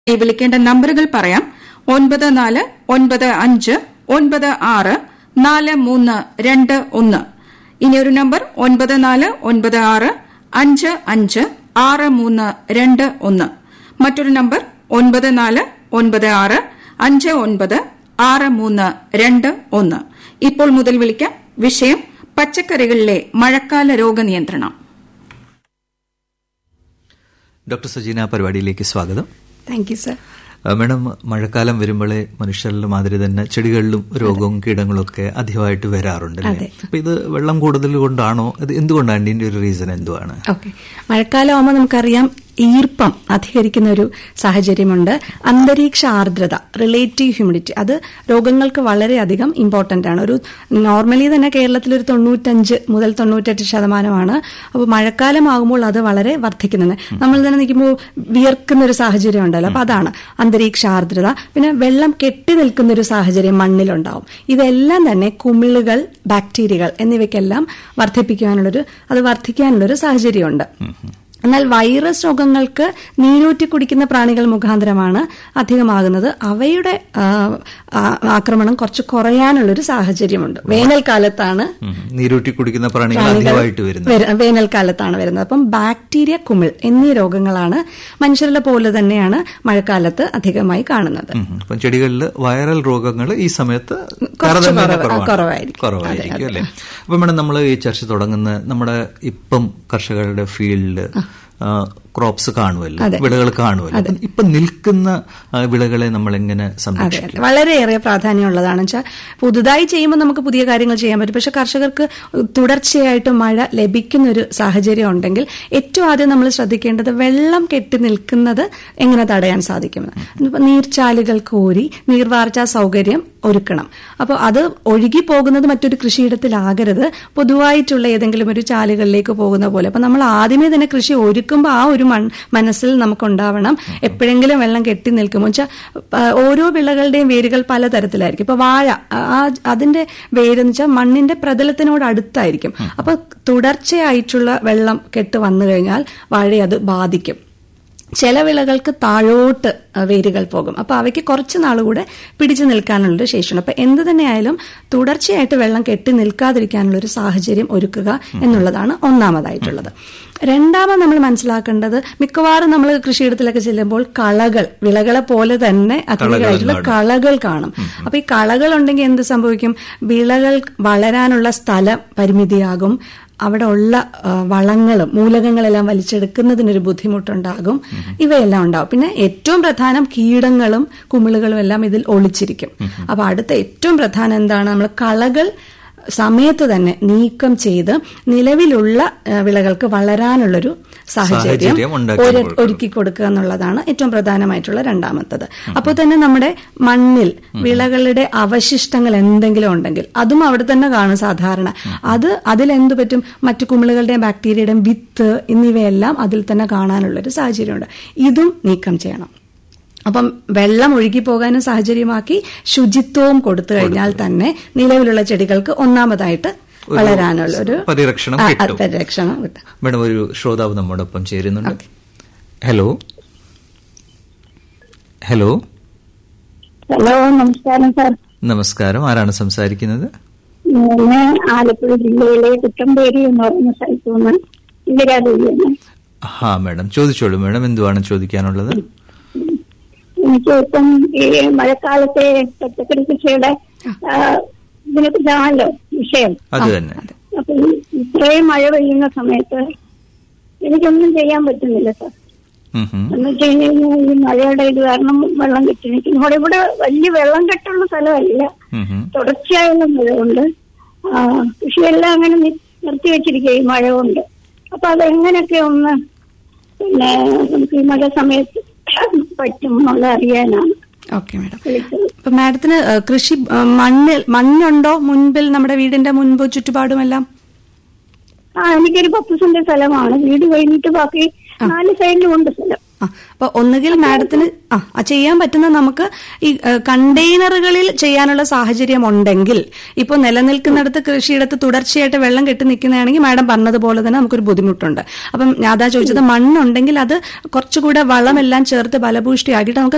ഈ വിളിക്കേണ്ട നമ്പറുകൾ പറയാം ഒൻപത് നാല് ഒൻപത് അഞ്ച് ഒൻപത് ആറ് നാല് മൂന്ന് രണ്ട് ഒന്ന് ഇനി ഒരു നമ്പർ ഒൻപത് നാല് ഒൻപത് ആറ് അഞ്ച് അഞ്ച് ആറ് മൂന്ന് രണ്ട് ഒന്ന് മറ്റൊരു നമ്പർ ഒൻപത് നാല് ഒൻപത് ആറ് അഞ്ച് ഒൻപത് ആറ് മൂന്ന് രണ്ട് ഒന്ന് ഇപ്പോൾ മുതൽ വിളിക്കാം വിഷയം പച്ചക്കറികളിലെ മഴക്കാല രോഗനിയന്ത്രണം ഡോക്ടർ സജീന പരിപാടിയിലേക്ക് സ്വാഗതം താങ്ക് യു സർ ആ, മാഡം മഴക്കാലം വരുമ്പോഴേ മനുഷ്യരിലെ മാതിരി തന്നെ ചെടികളിലും രോഗവും കീടങ്ങളും ഒക്കെ അധികമായിട്ട് വരാറുണ്ട് അല്ലേ? അപ്പൊ ഇത് വെള്ളം കൂടുതൽ കൊണ്ടാണോ ഇത് എന്തുകൊണ്ടാണ് ഇതിന്റെ ഒരു റീസൺ എന്തുവാണ് ഓക്കെ മഴക്കാലം ആകുമ്പോൾ നമുക്കറിയാം ഈർപ്പം അധികരിക്കുന്ന ഒരു സാഹചര്യമുണ്ട് അന്തരീക്ഷ ആർദ്രത റിലേറ്റീവ് ഹ്യൂമിഡിറ്റി അത് രോഗങ്ങൾക്ക് വളരെയധികം ഇമ്പോർട്ടന്റ് ആണ് ഒരു നോർമലി തന്നെ കേരളത്തിൽ ഒരു തൊണ്ണൂറ്റഞ്ച് മുതൽ തൊണ്ണൂറ്റെട്ട് ശതമാനമാണ് അപ്പോൾ മഴക്കാലം ആകുമ്പോൾ അത് വളരെ വർദ്ധിക്കുന്നുണ്ട് നമ്മൾ തന്നെ നിൽക്കുമ്പോൾ വിയർക്കുന്ന ഒരു സാഹചര്യം ഉണ്ടല്ലോ അപ്പൊ അതാണ് അന്തരീക്ഷ ആർദ്രത പിന്നെ വെള്ളം കെട്ടി നിൽക്കുന്ന ഒരു സാഹചര്യം മണ്ണിലുണ്ടാവും ഇതെല്ലാം തന്നെ കുമിളുകൾ ബാക്ടീരിയകൾ എന്നിവയ്ക്കെല്ലാം വർദ്ധിപ്പിക്കാനുള്ളൊരു അത് വർദ്ധിക്കാനുള്ളൊരു സാഹചര്യമുണ്ട് എന്നാൽ വൈറസ് രോഗങ്ങൾക്ക് നീരൂറ്റി കുടിക്കുന്ന പ്രാണികൾ മുഖാന്തരമാണ് അധികമാകുന്നത് അവയുടെ ആ, ആ, ആക്രമണം കുറച്ച് കുറയാനുള്ളൊരു സാഹചര്യമുണ്ട് വേനൽക്കാലത്താണ് ഉം. നീരൂറ്റി കുടിക്കുന്ന പ്രാണികൾ പ്രാണികൾ അധികമായിട്ട് വരുന്നത് വര- വേനൽക്കാലത്താണ് വരുന്നത് അപ്പം ബാക്ടീരിയ കുമിൾ എന്നീ രോഗങ്ങളാണ് മനുഷ്യരുടെ പോലെ തന്നെയാണ് മഴക്കാലത്ത് അധികമായി കാണുന്നത് ഉം. അപ്പം ചെടികളിൽ വൈറൽ രോഗങ്ങൾ ഈ സമയത്ത് കുറച്ച് താരതമ്യേന കുറവ്- കുറവാണ്. കുറവായിരിക്കും. കുറവായിരിക്കും അല്ലേ അപ്പൊ മേഡം നമ്മൾ ഈ ചർച്ച തുടങ്ങുന്ന നമ്മുടെ ഇപ്പം കർഷകരുടെ ഫീൽഡ് ക്രോപ്സ് കാണുമല്ലോ വിളകൾ കാണുമല്ലോ അപ്പം ഇപ്പൊ നിൽക്കുന്ന ആ, വിളകളെ നമ്മൾ എങ്ങനെ അതെ സംരക്ഷിക്കും അതെ വളരെയേറെ പ്രാധാന്യമുള്ളതാണ് വെച്ചാൽ പുതുതായി ചെയ്യുമ്പോൾ നമുക്ക് പുതിയ കാര്യങ്ങൾ ചെയ്യാൻ പറ്റും പക്ഷെ കർഷകർക്ക് തുടർച്ചയായിട്ട് മഴ ലഭിക്കുന്ന ഒരു സാഹചര്യം ഉണ്ടെങ്കിൽ ഏറ്റവും ആദ്യം നമ്മൾ ശ്രദ്ധിക്കേണ്ടത് വെള്ളം കെട്ടി നിൽക്കുന്നത് എങ്ങനെ തടയാൻ സാധിക്കും ഇപ്പൊ നീർച്ചാലുകൾ കോരി നീർവാർച്ചാ സൗകര്യം ഒരുക്കണം അപ്പോൾ അത് ഒഴുകി പോകുന്നത് മറ്റൊരു കൃഷിയിടത്തിലാകരുത് പൊതുവായിട്ടുള്ള ഏതെങ്കിലും ഒരു ചാലുകളിലേക്ക് പോകുന്ന പോലെ അപ്പൊ നമ്മൾ ആദ്യമേ തന്നെ കൃഷി ഒരുക്കുമ്പോൾ ആ ഒരു മൺ മനസ്സിൽ നമുക്കുണ്ടാവണം എപ്പോഴെങ്കിലും വെള്ളം കെട്ടി നിൽക്കുമ്പോൾ വെച്ചാൽ ഓരോ വിളകളുടെയും വേരുകൾ പലതരത്തിലായിരിക്കും ഇപ്പൊ വാഴ ആ അതിന്റെ വേരെന്ന് വെച്ചാൽ മണ്ണിന്റെ പ്രതലത്തിനോട് അടുത്തായിരിക്കും അപ്പൊ തുടർച്ചയായിട്ടുള്ള വെള്ളം കെട്ട് വന്നു കഴിഞ്ഞാൽ വാഴയെ അത് ബാധിക്കും ചില വിളകൾക്ക് താഴോട്ട് അഹ് വേരുകൾ പോകും അപ്പൊ അവയ്ക്ക് കുറച്ച് നാളുകൂടെ പിടിച്ചു നിൽക്കാനുള്ളൊരു ശേഷിയുണ്ട് അപ്പൊ എന്ത് തന്നെയായാലും തുടർച്ചയായിട്ട് വെള്ളം കെട്ടി നിൽക്കാതിരിക്കാനുള്ള ഒരു സാഹചര്യം ഒരുക്കുക എന്നുള്ളതാണ് ഒന്നാമതായിട്ടുള്ളത് രണ്ടാമത് നമ്മൾ മനസ്സിലാക്കേണ്ടത് മിക്കവാറും നമ്മൾ കൃഷിയിടത്തിലൊക്കെ ചെല്ലുമ്പോൾ കളകൾ വിളകളെ പോലെ തന്നെ അധികമായിട്ടുള്ള കളകൾ കാണും അപ്പൊ ഈ കളകൾ ഉണ്ടെങ്കിൽ എന്ത് സംഭവിക്കും വിളകൾ വളരാനുള്ള സ്ഥലം പരിമിതിയാകും അവിടെ ഉള്ള ആ, വളങ്ങളും മൂലകങ്ങളെല്ലാം വലിച്ചെടുക്കുന്നതിനൊരു ബുദ്ധിമുട്ടുണ്ടാകും ഇവയെല്ലാം ഉണ്ടാവും പിന്നെ ഏറ്റവും പ്രധാനം കീടങ്ങളും കുമിളുകളും എല്ലാം ഇതിൽ ഒളിച്ചിരിക്കും അപ്പൊ അടുത്ത ഏറ്റവും പ്രധാനം എന്താണ് നമ്മൾ കളകൾ സമയത്ത് തന്നെ നീക്കം ചെയ്ത് നിലവിലുള്ള ആ, വിളകൾക്ക് വളരാനുള്ളൊരു സാഹചര്യം സാഹചര്യം ഉണ്ടാക്കി ഒരു- കൊടുക്കണം. ഒരുക്കി കൊടുക്കുക എന്നുള്ളതാണ് ഏറ്റവും പ്രധാനമായിട്ടുള്ള രണ്ടാമത്തത് അപ്പോൾ തന്നെ നമ്മുടെ മണ്ണിൽ വിളകളുടെ അവശിഷ്ടങ്ങൾ എന്തെങ്കിലും ഉണ്ടെങ്കിൽ അതും അവിടെ തന്നെ കാണും സാധാരണ അത് അതിലെന്ത് പറ്റും മറ്റു കുമിളുകളുടെയും ബാക്ടീരിയയുടെയും വിത്ത് എന്നിവയെല്ലാം അതിൽ തന്നെ കാണാനുള്ള ഒരു സാഹചര്യമുണ്ട് ഇതും നീക്കം ചെയ്യണം അപ്പം വെള്ളം ഒഴുകി പോകാനും സാഹചര്യമാക്കി ശുചിത്വവും കൊടുത്തു കഴിഞ്ഞാൽ തന്നെ നിലവിലുള്ള ചെടികൾക്ക് ഒന്നാമതായിട്ട് വളരാനുള്ള ഒരു പരിരക്ഷണം ആ, ആ, കിട്ടും. പരിരക്ഷണം കിട്ടും മേഡം ഒരു ശ്രോതാവ് നമ്മോടൊപ്പം ചേരുന്നുണ്ട് ഹലോ ഹലോ ഹലോ നമസ്കാരം സാർ നമസ്കാരം ആരാണ് സംസാരിക്കുന്നത് ഞാൻ ആലപ്പുഴ ജില്ലയിലെ കുട്ടമ്പേരി എന്ന് പറയുന്ന സ്ഥലത്തു നിന്ന് ഇന്ദിരാദേവിയാണ് ഹാ മേഡം ചോദിച്ചോളൂ മേഡം എന്തുവാണ് ചോദിക്കാനുള്ളത് എനിക്ക് ഇപ്പം ഈ മഴക്കാലത്തെ പച്ചക്കറി കൃഷിയുടെ ആ, ഇതിനെക്കുറിച്ചാണല്ലോ വിഷയം അത് തന്നെ അപ്പൊ ഈ ഇത്രയും മഴ പെയ്യുന്ന സമയത്ത് എനിക്കൊന്നും ചെയ്യാൻ പറ്റുന്നില്ല സാർ ഉം ഹും. എന്ന് വെച്ച് കഴിഞ്ഞാൽ ഈ മഴയുടെ ഇത് കാരണം വെള്ളം കെട്ടി നിൽക്കുന്നു ഇവിടെ ഇവിടെ വലിയ വെള്ളം കെട്ടുള്ള സ്ഥലമല്ല ഉം ഹും. തുടർച്ചയായുള്ള മഴ കൊണ്ട് ആ, കൃഷിയെല്ലാം അങ്ങനെ നി- നിർത്തി വെച്ചിരിക്കുക ഈ മഴ കൊണ്ട് അപ്പൊ അതെങ്ങനെയൊക്കെ ഒന്ന് പിന്നെ നമുക്ക് ഈ മഴ സമയത്ത് പറ്റും എന്നുള്ള അറിയാനാണ് ഓക്കെ മാഡം വിളിച്ചത് അപ്പൊ മാഡത്തിന് ഏഹ്, കൃഷി ഏഹ്, മണ്ണിൽ മണ്ണുണ്ടോ മുൻപിൽ നമ്മുടെ വീടിന്റെ മുൻപ് ചുറ്റുപാടുമെല്ലാം ആ എനിക്കൊരു പത്ത് സെന്റ് സ്ഥലമാണ് വീട് കഴിഞ്ഞിട്ട് ബാക്കി നാല് സൈഡിലും ഉണ്ട് സ്ഥലം ആ അപ്പൊ ഒന്നുകിൽ മാഡത്തിന് ആ ആ ചെയ്യാൻ പറ്റുന്ന നമുക്ക് ഈ ഏഹ്, കണ്ടെയ്നറുകളിൽ ചെയ്യാനുള്ള സാഹചര്യം ഉണ്ടെങ്കിൽ ഇപ്പോൾ നിലനിൽക്കുന്നിടത്ത് കൃഷിയിടത്ത് തുടർച്ചയായിട്ട് വെള്ളം കെട്ടി നിൽക്കുന്നതാണെങ്കിൽ മാഡം പറഞ്ഞതുപോലെ തന്നെ നമുക്കൊരു ബുദ്ധിമുട്ടുണ്ട് അപ്പം ഞാൻ അതാ ചോദിച്ചത് മണ്ണുണ്ടെങ്കിൽ അത് കുറച്ചുകൂടെ വളമെല്ലാം ചേർത്ത് ബലഭൂഷ്ടിയാക്കിയിട്ട് നമുക്ക്